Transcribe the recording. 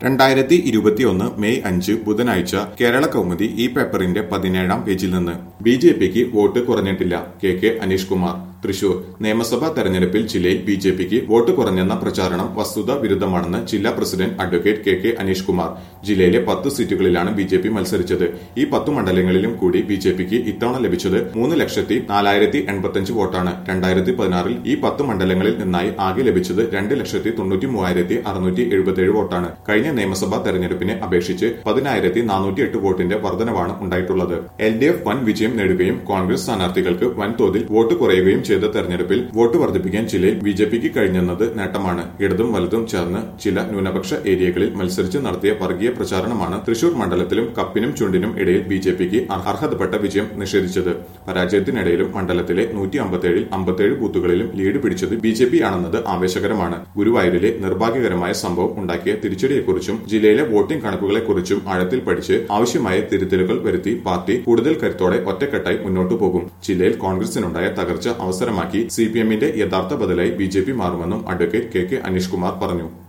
രണ്ടായിരത്തി ഇരുപത്തിയൊന്ന് മെയ് അഞ്ച് ബുധനാഴ്ച കേരള കൗമുദി ഈ പേപ്പറിന്റെ പതിനേഴാം പേജിൽ നിന്ന് ബി ജെ പിക്ക് വോട്ട് കുറഞ്ഞിട്ടില്ല കെ കെ അനീഷ് കുമാർ തൃശൂർ നിയമസഭാ തെരഞ്ഞെടുപ്പിൽ ജില്ലയിൽ ബി ജെ പിക്ക് വോട്ട് കുറഞ്ഞെന്ന പ്രചാരണം വസ്തുത വിരുദ്ധമാണെന്ന് ജില്ലാ president advocate K K Aneesh Kumar ജില്ലയിലെ പത്ത് സീറ്റുകളിലാണ് ബി ജെ പി മത്സരിച്ചത് ഈ പത്ത് മണ്ഡലങ്ങളിലും കൂടി ബി ജെ പിക്ക് ഇത്തവണ ലഭിച്ചത് മൂന്ന് ലക്ഷത്തി നാലായിരത്തി എൺപത്തിയഞ്ച് വോട്ടാണ് രണ്ടായിരത്തി പതിനാറിൽ ഈ പത്ത് മണ്ഡലങ്ങളിൽ നിന്നായി ആകെ ലഭിച്ചത് രണ്ട് ലക്ഷത്തി തൊണ്ണൂറ്റി മൂവായിരത്തി അറുന്നൂറ്റി എഴുപത്തിയേഴ് വോട്ടാണ് കഴിഞ്ഞ നിയമസഭാ തെരഞ്ഞെടുപ്പിനെ അപേക്ഷിച്ച് പതിനായിരത്തി നാനൂറ്റി എട്ട് വോട്ടിന്റെ വർധനവാണ് ഉണ്ടായിട്ടുള്ളത് എൽ ഡി എഫ് വൻ വിജയം നേടുകയും കോൺഗ്രസ് സ്ഥാനാർത്ഥികൾക്ക് വൻതോതിൽ വോട്ട് കുറയുകയും ചെയ്ത തെരഞ്ഞെടുപ്പിൽ വോട്ട് വർദ്ധിപ്പിക്കാൻ ജില്ലയിൽ ബി ജെ പിക്ക് കഴിഞ്ഞെന്നത് നേട്ടമാണ് ഇടതും വലതും ചേർന്ന് ചില ന്യൂനപക്ഷ ഏരിയകളിൽ മത്സരിച്ച് നടത്തിയ വർഗീയ പ്രചാരണമാണ് തൃശൂർ മണ്ഡലത്തിലും കപ്പിനും ചുണ്ടിനും ഇടയിൽ ബി ജെ പിക്ക് അർഹതപ്പെട്ട വിജയം നിഷേധിച്ചത് പരാജയത്തിനിടയിലും മണ്ഡലത്തിലെ നൂറ്റി അമ്പത്തേഴിൽ അമ്പത്തേഴ് ബൂത്തുകളിലും ലീഡ് പിടിച്ചത് ബി ജെ പി ആണെന്നത് ആവേശകരമാണ് ഗുരുവായൂരിലെ നിർഭാഗ്യകരമായ സംഭവം ഉണ്ടാക്കിയ തിരിച്ചടിയെക്കുറിച്ചും ജില്ലയിലെ വോട്ടിംഗ് കണക്കുകളെക്കുറിച്ചും ആഴത്തിൽ പഠിച്ച് ആവശ്യമായ തിരുത്തലുകൾ വരുത്തി പാർട്ടി കൂടുതൽ കരുത്തോടെ ഒറ്റക്കെട്ടായി മുന്നോട്ടു പോകും ജില്ലയിൽ കോൺഗ്രസിനുണ്ടായ തകർച്ച അവസരമാക്കി സി പി എമ്മിന്റെ യഥാർത്ഥ ബദലായി ബി ജെ പി മാറുമെന്നും advocate K K Aneesh Kumar പറഞ്ഞു